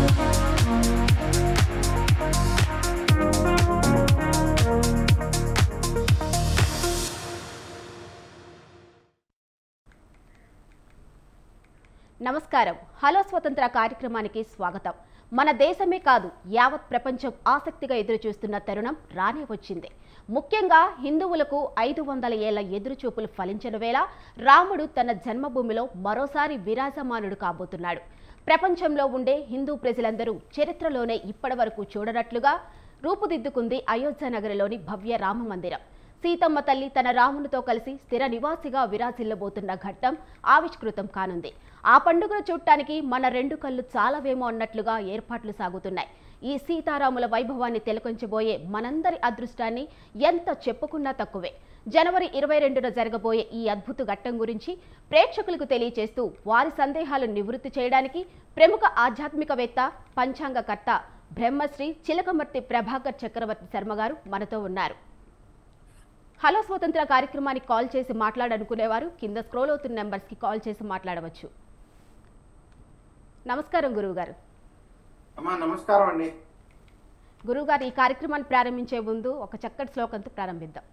నమస్కారం హలో స్వతంత్ర కార్యక్రమానికి స్వాగతం మన దేశమే కాదు యావత్ ప్రపంచం ఆసక్తిగా ఎదురుచూస్తున్న తరుణం రానే వచ్చింది ముఖ్యంగా హిందువులకు ఐదు వందల ఏళ్ల ఎదురుచూపులు ఫలించిన వేళ రాముడు తన జన్మభూమిలో మరోసారి విరాజమానుడు కాబోతున్నాడు ప్రపంచంలో ఉండే హిందూ ప్రజలందరూ చరిత్రలోనే ఇప్పటివరకు చూడనట్లుగా రూపుదిద్దుకుంది అయోధ్య నగరిలోని భవ్య రామ మందిరం సీతమ్మ తల్లి తన రామునితో కలిసి స్థిర నివాసిగా విరాజిల్లబోతున్న ఘట్టం ఆవిష్కృతం కానుంది ఆ పండుగను చూడటానికి మన రెండు కళ్ళు చాలవేమో అన్నట్లుగా ఏర్పాట్లు సాగుతున్నాయి ఈ సీతారాముల వైభవాన్ని తిలకొంచబోయే మనందరి అదృష్టాన్ని ఎంత చెప్పుకున్నా తక్కువే జనవరి ఇరవై రెండున జరగబోయే ఈ అద్భుత ఘట్టం గురించి ప్రేక్షకులకు తెలియచేస్తూ వారి సందేహాలు నివృత్తి చేయడానికి ప్రముఖ ఆధ్యాత్మికవేత్త పంచాంగకర్త బ్రహ్మశ్రీ చిలకమర్తి ప్రభాకర్ చక్రవర్తి శర్మ గారు మనతో ఉన్నారు హలో స్వతంత్ర కార్యక్రమానికి కాల్ చేసి మాట్లాడనుకునేవారు కింద స్క్రోల్ అవుతున్న నెంబర్స్కి కాల్ చేసి మాట్లాడవచ్చు నమస్కారం గురువుగారు అమ్మా నమస్కారం అండి గురువుగారు ఈ కార్యక్రమాన్ని ప్రారంభించే ముందు ఒక చక్కటి శ్లోకంతో ప్రారంభిద్దాం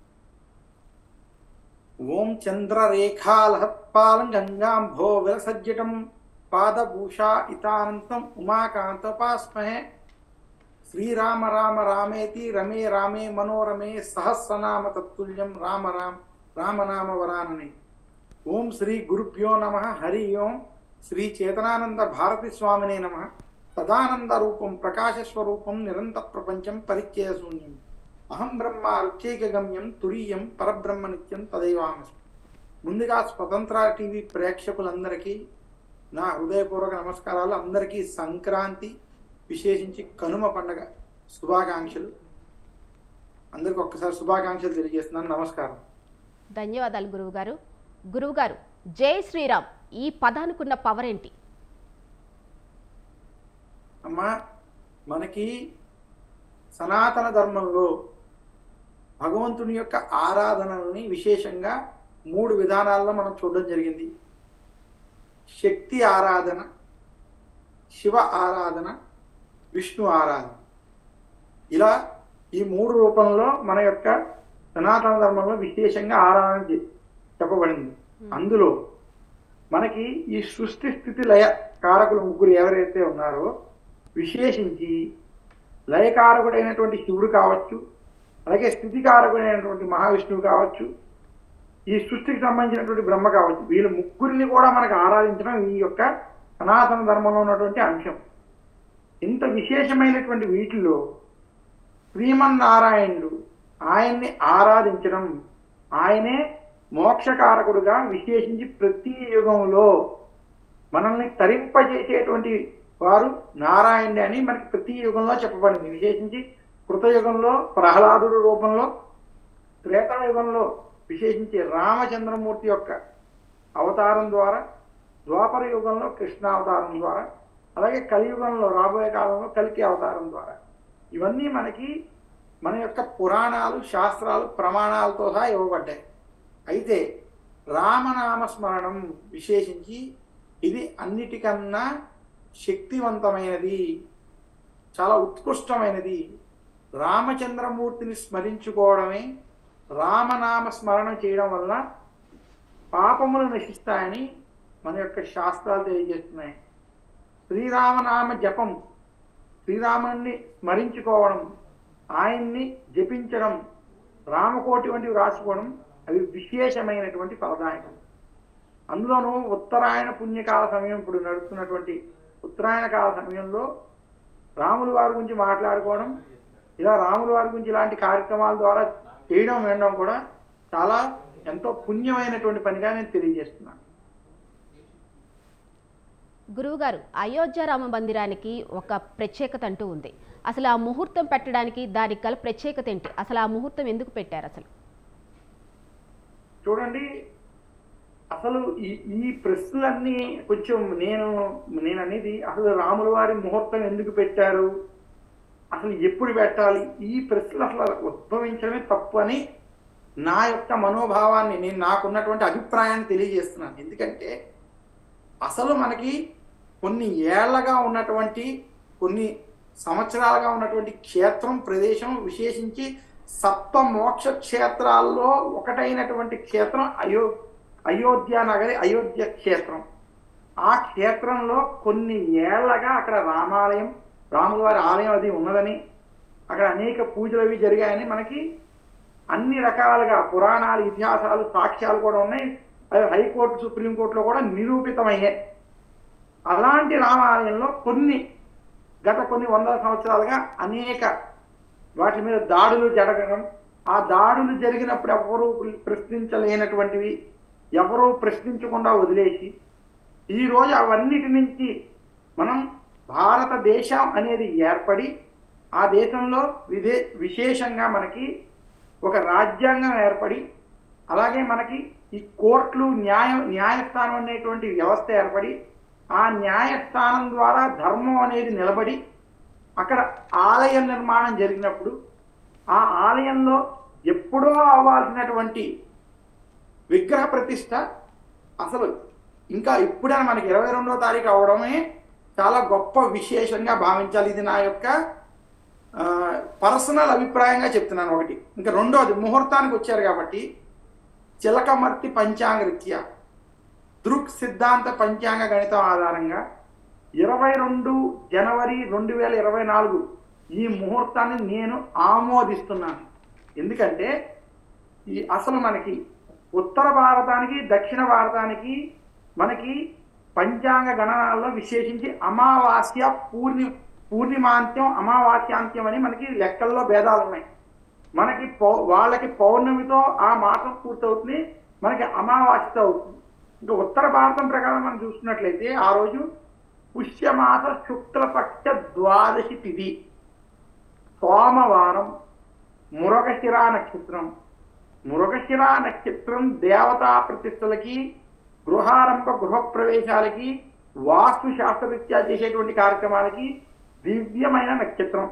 ఓం చంద్రరేఖాలహత్పాలం గంగాంభో విలసజ్జటం పాదభూషా ఇతానంతం ఉమాకాంతపాస్మహే శ్రీరామ రామ రామేతి రమే రామే మనోరమే సహస్రనామ తత్తుల్యం రామ రామ రామనామ వరానని ఓం శ్రీ గురుభ్యో నమ హరి ఓం శ్రీ చేతనానంద భారతి స్వామినే నమ సదానంద రూపం ప్రకాశస్వరూపం నిరంత ప్రపంచం పరిచయ శూన్యం అహం బ్రహ్మ రుచైకగమ్యం తురీయం పరబ్రహ్మ నిత్యం తదైవామస్మి ముందుగా స్వతంత్ర టీవీ ప్రేక్షకులందరికీ నా హృదయపూర్వక నమస్కారాలు అందరికీ సంక్రాంతి విశేషించి కనుమ పండగ శుభాకాంక్షలు అందరికీ ఒక్కసారి శుభాకాంక్షలు తెలియజేస్తున్నాను నమస్కారం ధన్యవాదాలు గురువుగారు గురువుగారు జై శ్రీరామ్ ఈ పదానికున్న పవర్ ఏంటి అమ్మా మనకి సనాతన ధర్మంలో భగవంతుని యొక్క ఆరాధనల్ని విశేషంగా మూడు విధానాల్లో మనం చూడడం జరిగింది శక్తి ఆరాధన శివ ఆరాధన విష్ణు ఆరాధన ఇలా ఈ మూడు రూపంలో మన యొక్క సనాతన ధర్మంలో విశేషంగా ఆరాధన చే- చెప్పబడింది అందులో మనకి ఈ సృష్టి స్థితి లయ కారకులు ముగ్గురు ఎవరైతే ఉన్నారో విశేషించి లయకారకుడైనటువంటి శివుడు కావచ్చు అలాగే స్థితికారకుడైనటువంటి మహావిష్ణువు కావచ్చు ఈ సృష్టికి సంబంధించినటువంటి బ్రహ్మ కావచ్చు వీళ్ళ ముగ్గురిని కూడా మనకు ఆరాధించడం ఈ యొక్క సనాతన ధర్మంలో ఉన్నటువంటి అంశం ఇంత విశేషమైనటువంటి వీటిలో శ్రీమన్నారాయణుడు ఆయన్ని ఆరాధించడం ఆయనే మోక్షకారకుడుగా విశేషించి ప్రతి యుగంలో మనల్ని తరింపజేసేటువంటి వారు నారాయణుడి అని మనకి ప్రతి యుగంలో చెప్పబడింది విశేషించి కృతయుగంలో ప్రహ్లాదుడు రూపంలో త్రేతాయుగంలో విశేషించి రామచంద్రమూర్తి యొక్క అవతారం ద్వారా ద్వాపర యుగంలో కృష్ణావతారం ద్వారా అలాగే కలియుగంలో రాబోయే కాలంలో కలికి అవతారం ద్వారా ఇవన్నీ మనకి మన యొక్క పురాణాలు శాస్త్రాలు ప్రమాణాలతో సహా ఇవ్వబడ్డాయి అయితే రామనామ స్మరణం విశేషించి ఇది అన్నిటికన్నా శక్తివంతమైనది చాలా ఉత్కృష్టమైనది రామచంద్రమూర్తిని స్మరించుకోవడమే రామనామ స్మరణ చేయడం వల్ల పాపములు నశిస్తాయని మన యొక్క శాస్త్రాలు తెలియజేస్తున్నాయి శ్రీరామనామ జపం శ్రీరాముని స్మరించుకోవడం ఆయన్ని జపించడం రామకోటి వంటివి రాసుకోవడం అవి విశేషమైనటువంటి ఫలదాయకం అందులోనూ ఉత్తరాయణ పుణ్యకాల సమయం ఇప్పుడు నడుస్తున్నటువంటి ఉత్తరాయణ కాల సమయంలో రాముల వారి గురించి మాట్లాడుకోవడం ఇలా రాముల వారి గురించి ఇలాంటి కార్యక్రమాల ద్వారా చేయడం వినడం కూడా చాలా ఎంతో పుణ్యమైనటువంటి పనిగా నేను తెలియజేస్తున్నాను గురువుగారు అయోధ్య రామ మందిరానికి ఒక ప్రత్యేకత అంటూ ఉంది అసలు ఆ ముహూర్తం పెట్టడానికి దానికి గల ప్రత్యేకత ఏంటి అసలు ఆ ముహూర్తం ఎందుకు పెట్టారు అసలు చూడండి అసలు ఈ ఈ ప్రశ్నలన్నీ కొంచెం నేను నేను అనేది అసలు రాముల వారి ముహూర్తం ఎందుకు పెట్టారు అసలు ఎప్పుడు పెట్టాలి ఈ ప్రశ్నలు అసలు ఉద్భవించడమే తప్పు అని నా యొక్క మనోభావాన్ని నేను నాకున్నటువంటి అభిప్రాయాన్ని తెలియజేస్తున్నాను ఎందుకంటే అసలు మనకి కొన్ని ఏళ్లగా ఉన్నటువంటి కొన్ని సంవత్సరాలుగా ఉన్నటువంటి క్షేత్రం ప్రదేశం విశేషించి సప్త మోక్ష క్షేత్రాల్లో ఒకటైనటువంటి క్షేత్రం అయో అయోధ్య నగరి అయోధ్య క్షేత్రం ఆ క్షేత్రంలో కొన్ని ఏళ్లగా అక్కడ రామాలయం రాముల వారి ఆలయం అది ఉన్నదని అక్కడ అనేక పూజలు అవి జరిగాయని మనకి అన్ని రకాలుగా పురాణాలు ఇతిహాసాలు సాక్ష్యాలు కూడా ఉన్నాయి అవి హైకోర్టు సుప్రీంకోర్టులో కూడా నిరూపితమయ్యాయి అలాంటి రామాలయంలో కొన్ని గత కొన్ని వందల సంవత్సరాలుగా అనేక వాటి మీద దాడులు జరగడం ఆ దాడులు జరిగినప్పుడు ఎవరూ ప్రశ్నించలేనటువంటివి ఎవరూ ప్రశ్నించకుండా వదిలేసి ఈరోజు అవన్నిటి నుంచి మనం భారతదేశం అనేది ఏర్పడి ఆ దేశంలో విదే విశేషంగా మనకి ఒక రాజ్యాంగం ఏర్పడి అలాగే మనకి ఈ కోర్టులు న్యాయ న్యాయస్థానం అనేటువంటి వ్యవస్థ ఏర్పడి ఆ న్యాయస్థానం ద్వారా ధర్మం అనేది నిలబడి అక్కడ ఆలయ నిర్మాణం జరిగినప్పుడు ఆ ఆలయంలో ఎప్పుడో అవ్వాల్సినటువంటి విగ్రహ ప్రతిష్ట అసలు ఇంకా ఇప్పుడే మనకి ఇరవై రెండో తారీఖు అవడమే చాలా గొప్ప విశేషంగా భావించాలి ఇది నా యొక్క పర్సనల్ అభిప్రాయంగా చెప్తున్నాను ఒకటి ఇంకా రెండోది ముహూర్తానికి వచ్చారు కాబట్టి చిలకమర్తి పంచాంగ రీత్యా దృక్ సిద్ధాంత పంచాంగ గణితం ఆధారంగా ఇరవై రెండు జనవరి రెండు వేల ఇరవై నాలుగు ఈ ముహూర్తాన్ని నేను ఆమోదిస్తున్నాను ఎందుకంటే ఈ అసలు మనకి ఉత్తర భారతానికి దక్షిణ భారతానికి మనకి పంచాంగ గణనాల్లో విశేషించి అమావాస్య పూర్ణి పూర్ణిమాంత్యం అమావాస్యాంత్యం అని మనకి లెక్కల్లో భేదాలు ఉన్నాయి మనకి పౌ వాళ్ళకి పౌర్ణమితో ఆ మాసం పూర్తవుతుంది మనకి అమావాస్యతో అవుతుంది ఇంకా ఉత్తర భారతం ప్రకారం మనం చూసుకున్నట్లయితే ఆ రోజు పుష్యమాస శుక్లపక్ష ద్వాదశి తిథి సోమవారం మురగశిర నక్షత్రం మురగశిర నక్షత్రం దేవతా ప్రతిష్టలకి గృహారంభ గృహప్రవేశాలకి వాస్తు శాస్త్రరీత్యా చేసేటువంటి కార్యక్రమాలకి దివ్యమైన నక్షత్రం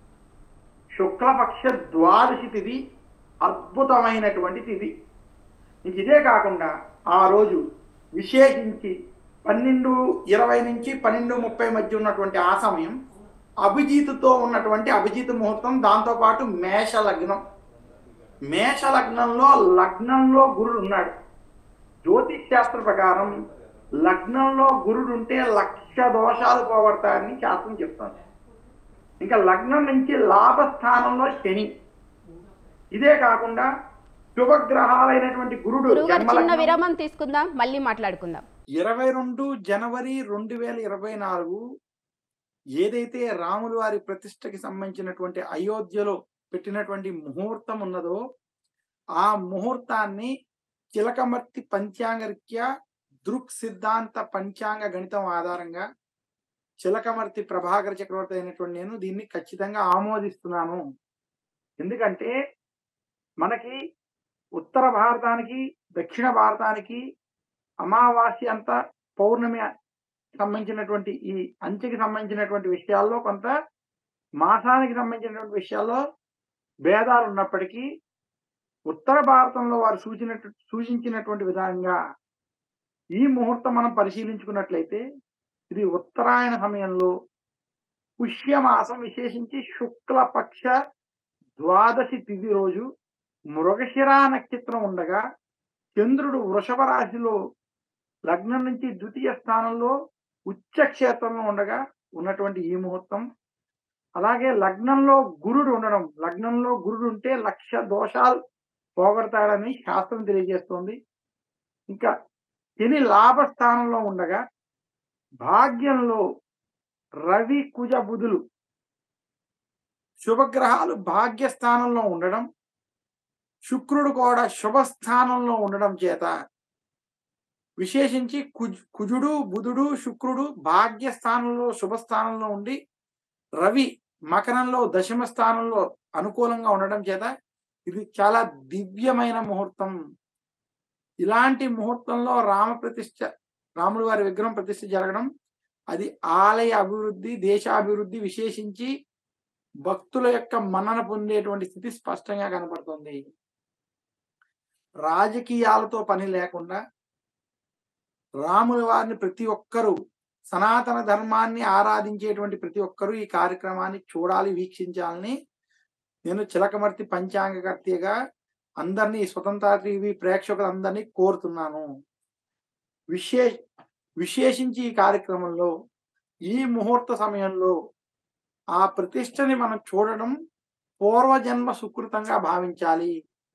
శుక్లపక్ష ద్వాదశి తిథి అద్భుతమైనటువంటి తిథి ఇంక ఇదే కాకుండా ఆ రోజు విశేషించి పన్నెండు ఇరవై నుంచి పన్నెండు ముప్పై మధ్య ఉన్నటువంటి ఆ సమయం అభిజిత్తుతో ఉన్నటువంటి అభిజిత్ ముహూర్తం దాంతోపాటు మేష లగ్నం మేష లగ్నంలో లగ్నంలో గురుడు ఉన్నాడు జ్యోతిష్ శాస్త్ర ప్రకారం లగ్నంలో గురుడు ఉంటే లక్ష దోషాలు పోగొడతాయని శాస్త్రం చెప్తాను ఇంకా లగ్నం నుంచి లాభస్థానంలో శని ఇదే కాకుండా శుభగ్రహాలైనటువంటి గురుడు గురువుగారు చిన్న జన్మలగ్నం విరామం తీసుకుందాం మళ్ళీ మాట్లాడుకుందాం ఇరవై రెండు జనవరి రెండు వేల ఇరవై నాలుగు ఏదైతే రాముల వారి ప్రతిష్టకి సంబంధించినటువంటి అయోధ్యలో పెట్టినటువంటి ముహూర్తం ఉన్నదో ఆ ముహూర్తాన్ని చిలకమర్తి పంచాంగరీత్యా దృక్ సిద్ధాంత పంచాంగ గణితం ఆధారంగా చిలకమర్తి ప్రభాకర చక్రవర్తి అయినటువంటి నేను దీన్ని ఖచ్చితంగా ఆమోదిస్తున్నాను ఎందుకంటే మనకి ఉత్తర భారతానికి దక్షిణ భారతానికి అమావాస్య అంతా పౌర్ణమి సంబంధించినటువంటి ఈ అంచెకి సంబంధించినటువంటి విషయాల్లో కొంత మాసానికి సంబంధించినటువంటి విషయాల్లో భేదాలు ఉన్నప్పటికీ ఉత్తర భారతంలో వారు సూచన సూచించినటువంటి విధంగా ఈ ముహూర్తం మనం పరిశీలించుకున్నట్లయితే ఇది ఉత్తరాయణ సమయంలో పుష్యమాసం విశేషించి శుక్లపక్ష ద్వాదశి తిథి రోజు మృగశిర నక్షత్రం ఉండగా చంద్రుడు వృషభ రాశిలో లగ్నం నుంచి ద్వితీయ స్థానంలో ఉచ్చ క్షేత్రంలో ఉండగా ఉన్నటువంటి ఈ ముహూర్తం అలాగే లగ్నంలో గురుడు ఉండడం లగ్నంలో గురుడు ఉంటే లక్ష దోషాలు పోగొడతాడని శాస్త్రం తెలియజేస్తోంది ఇంకా శని లాభస్థానంలో ఉండగా భాగ్యంలో రవి కుజ బుధులు శుభగ్రహాలు భాగ్యస్థానంలో ఉండడం శుక్రుడు కూడా శుభస్థానంలో ఉండడం చేత విశేషించి కుజ కుజుడు బుధుడు శుక్రుడు భాగ్యస్థానంలో శుభస్థానంలో ఉండి రవి మకరంలో దశమ స్థానంలో అనుకూలంగా ఉండడం చేత ఇది చాలా దివ్యమైన ముహూర్తం ఇలాంటి ముహూర్తంలో రామ ప్రతిష్ఠ రాముల వారి విగ్రహం ప్రతిష్ఠ జరగడం అది ఆలయ అభివృద్ధి దేశాభివృద్ధి విశేషించి భక్తుల యొక్క మన్నన పొందేటువంటి స్థితి స్పష్టంగా కనపడుతుంది రాజకీయాలతో పని లేకుండా రాముల వారిని ప్రతి ఒక్కరూ సనాతన ధర్మాన్ని ఆరాధించేటువంటి ప్రతి ఒక్కరూ ఈ కార్యక్రమాన్ని చూడాలి వీక్షించాలని నేను చిలకమర్తి పంచాంగకర్తగా అందరినీ స్వతంత్ర టీవీ ప్రేక్షకులందరినీ కోరుతున్నాను విశేష విశేషించి ఈ కార్యక్రమంలో ఈ ముహూర్త సమయంలో ఆ ప్రతిష్టని మనం చూడడం పూర్వజన్మ సుకృతంగా భావించాలి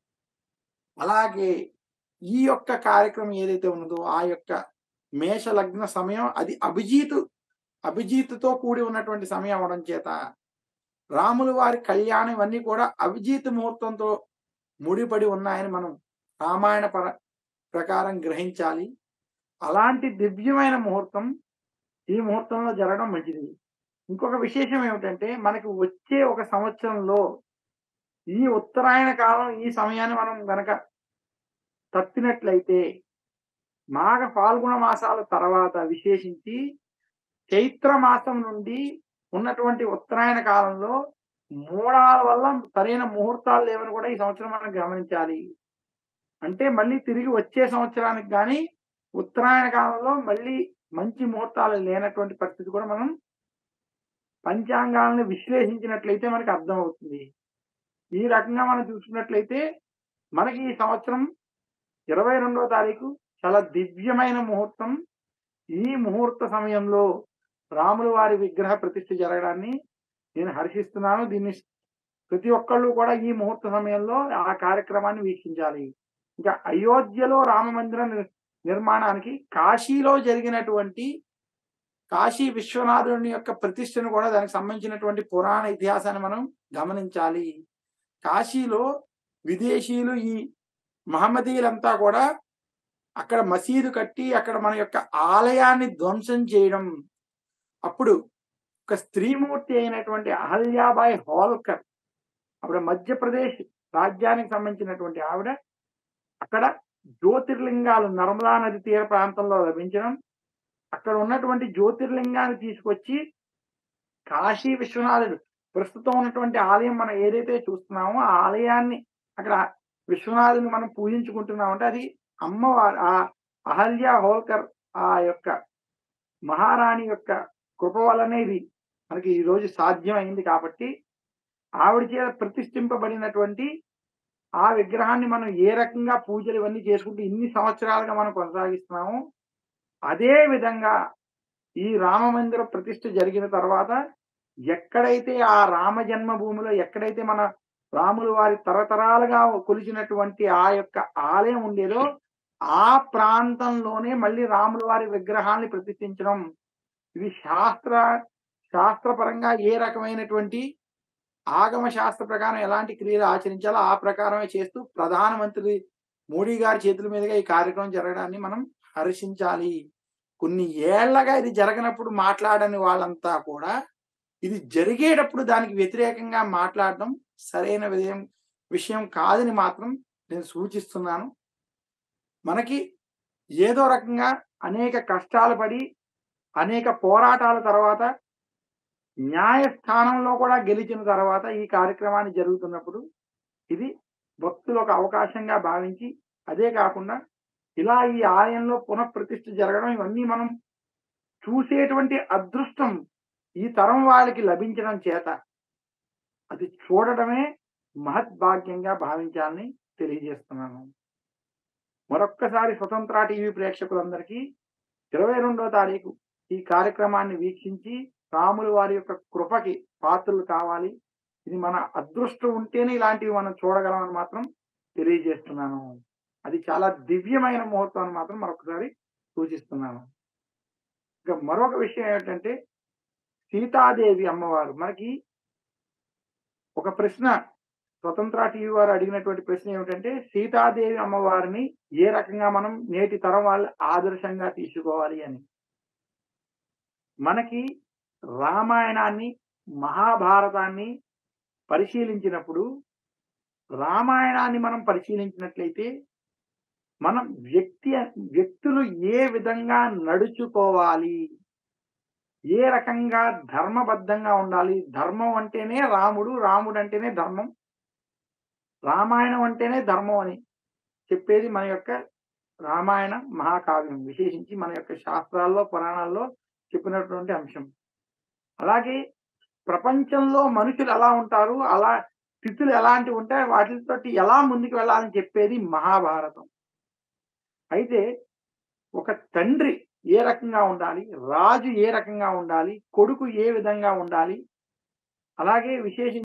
అలాగే ఈ యొక్క కార్యక్రమం ఏదైతే ఉన్నదో ఆ యొక్క మేష లగ్న సమయం అది అభిజీతు అభిజీతుతో కూడి ఉన్నటువంటి సమయం అవడం చేత రాముల వారి కళ్యాణం ఇవన్నీ కూడా అభిజీత ముహూర్తంతో ముడిపడి ఉన్నాయని మనం రామాయణ పర ప్రకారం గ్రహించాలి అలాంటి దివ్యమైన ముహూర్తం ఈ ముహూర్తంలో జరగడం మంచిది ఇంకొక విశేషం ఏమిటంటే మనకి వచ్చే ఒక సంవత్సరంలో ఈ ఉత్తరాయణ కాలం ఈ సమయాన్ని మనం గనక తప్పినట్లయితే మాఘ పాల్గొన మాసాల తర్వాత విశేషించి చైత్ర మాసం నుండి ఉన్నటువంటి ఉత్తరాయణ కాలంలో మూడాల వల్ల సరైన ముహూర్తాలు లేవని కూడా ఈ సంవత్సరం మనం గమనించాలి అంటే మళ్ళీ తిరిగి వచ్చే సంవత్సరానికి కానీ ఉత్తరాయణ కాలంలో మళ్ళీ మంచి ముహూర్తాలు లేనటువంటి పరిస్థితి కూడా మనం పంచాంగాలను విశ్లేషించినట్లయితే మనకి అర్థమవుతుంది ఈ రకంగా మనం చూసుకున్నట్లయితే మనకి ఈ సంవత్సరం ఇరవై రెండవ తారీఖు చాలా దివ్యమైన ముహూర్తం ఈ ముహూర్త సమయంలో రాముల వారి విగ్రహ ప్రతిష్ఠ జరగడాన్ని నేను హర్షిస్తున్నాను దీన్ని ప్రతి ఒక్కళ్ళు కూడా ఈ ముహూర్త సమయంలో ఆ కార్యక్రమాన్ని వీక్షించాలి ఇంకా అయోధ్యలో రామ మందిరం నిర్- నిర్మాణానికి కాశీలో జరిగినటువంటి కాశీ విశ్వనాథుని యొక్క ప్రతిష్టను కూడా దానికి సంబంధించినటువంటి పురాణ ఇతిహాసాన్ని మనం గమనించాలి కాశీలో విదేశీయులు ఈ మహమ్మదీయులంతా కూడా అక్కడ మసీదు కట్టి అక్కడ మన యొక్క ఆలయాన్ని ధ్వంసం చేయడం అప్పుడు ఒక స్త్రీమూర్తి అయినటువంటి అహల్యాబాయ్ హోల్కర్ ఆవిడ మధ్యప్రదేశ్ రాజ్యానికి సంబంధించినటువంటి ఆవిడ అక్కడ జ్యోతిర్లింగాలు నర్మదా నది తీర ప్రాంతంలో లభించడం అక్కడ ఉన్నటువంటి జ్యోతిర్లింగాన్ని తీసుకొచ్చి కాశీ విశ్వనాథుడు ప్రస్తుతం ఉన్నటువంటి ఆలయం మనం ఏదైతే చూస్తున్నామో ఆ ఆలయాన్ని అక్కడ విశ్వనాథుని మనం పూజించుకుంటున్నాం అంటే అది అమ్మవారు ఆ అహల్య హోల్కర్ ఆ యొక్క మహారాణి యొక్క కృప వల్లనే ఇది మనకి ఈ రోజు సాధ్యమైంది కాబట్టి ఆవిడ చేత ప్రతిష్ఠింపబడినటువంటి ఆ విగ్రహాన్ని మనం ఏ రకంగా పూజలు ఇవన్నీ చేసుకుంటూ ఇన్ని సంవత్సరాలుగా మనం కొనసాగిస్తున్నాము అదే విధంగా ఈ రామ మందిర ప్రతిష్ఠ జరిగిన తర్వాత ఎక్కడైతే ఆ రామ జన్మభూమిలో ఎక్కడైతే మన రాములు వారి తరతరాలుగా కొలిచినటువంటి ఆ యొక్క ఆలయం ఉండేదో ఆ ప్రాంతంలోనే మళ్ళీ రాముల వారి విగ్రహాన్ని ప్రతిష్ఠించడం ఇది శాస్త్ర శాస్త్రపరంగా ఏ రకమైనటువంటి ఆగమ శాస్త్ర ప్రకారం ఎలాంటి క్రియలు ఆచరించాలో ఆ ప్రకారమే చేస్తూ ప్రధానమంత్రి మోడీ గారి చేతుల మీదుగా ఈ కార్యక్రమం జరగడాన్ని మనం హర్షించాలి కొన్ని ఏళ్లగా ఇది జరగనప్పుడు మాట్లాడని వాళ్ళంతా కూడా ఇది జరిగేటప్పుడు దానికి వ్యతిరేకంగా మాట్లాడడం సరైన విషయం విషయం కాదని మాత్రం నేను సూచిస్తున్నాను మనకి ఏదో రకంగా అనేక కష్టాలు పడి అనేక పోరాటాల తర్వాత న్యాయస్థానంలో కూడా గెలిచిన తర్వాత ఈ కార్యక్రమాన్ని జరుగుతున్నప్పుడు ఇది భక్తులు ఒక అవకాశంగా భావించి అదే కాకుండా ఇలా ఈ ఆలయంలో పునఃప్రతిష్ఠ జరగడం ఇవన్నీ మనం చూసేటువంటి అదృష్టం ఈ తరం వాళ్ళకి లభించడం చేత అది చూడటమే మహద్భాగ్యంగా భావించాలని తెలియజేస్తున్నాను మరొక్కసారి స్వతంత్ర టీవీ ప్రేక్షకులందరికీ ఇరవై రెండో తారీఖు ఈ కార్యక్రమాన్ని వీక్షించి రాములు వారి యొక్క కృపకి పాత్రలు కావాలి ఇది మన అదృష్టం ఉంటేనే ఇలాంటివి మనం చూడగలమని మాత్రం తెలియజేస్తున్నాను అది చాలా దివ్యమైన ముహూర్తం అని మాత్రం మరొకసారి సూచిస్తున్నాను ఇక మరొక విషయం ఏమిటంటే సీతాదేవి అమ్మవారు మనకి ఒక ప్రశ్న స్వతంత్ర టీవీ వారు అడిగినటువంటి ప్రశ్న ఏమిటంటే సీతాదేవి అమ్మవారిని ఏ రకంగా మనం నేటి తరం వాళ్ళు ఆదర్శంగా తీసుకోవాలి అని మనకి రామాయణాన్ని మహాభారతాన్ని పరిశీలించినప్పుడు రామాయణాన్ని మనం పరిశీలించినట్లయితే మనం వ్యక్తి వ్యక్తులు ఏ విధంగా నడుచుకోవాలి ఏ రకంగా ధర్మబద్ధంగా ఉండాలి ధర్మం అంటేనే రాముడు రాముడు అంటేనే ధర్మం రామాయణం అంటేనే ధర్మం అని చెప్పేది మన యొక్క రామాయణ మహాకావ్యం విశేషించి మన యొక్క శాస్త్రాల్లో పురాణాల్లో చెప్పినటువంటి అంశం అలాగే ప్రపంచంలో మనుషులు ఎలా ఉంటారు అలా స్థితులు ఎలాంటివి ఉంటాయి వాటితోటి ఎలా ముందుకు వెళ్ళాలని చెప్పేది మహాభారతం అయితే ఒక తండ్రి ఏ రకంగా ఉండాలి రాజు ఏ రకంగా ఉండాలి కొడుకు ఏ విధంగా ఉండాలి అలాగే విశేషించి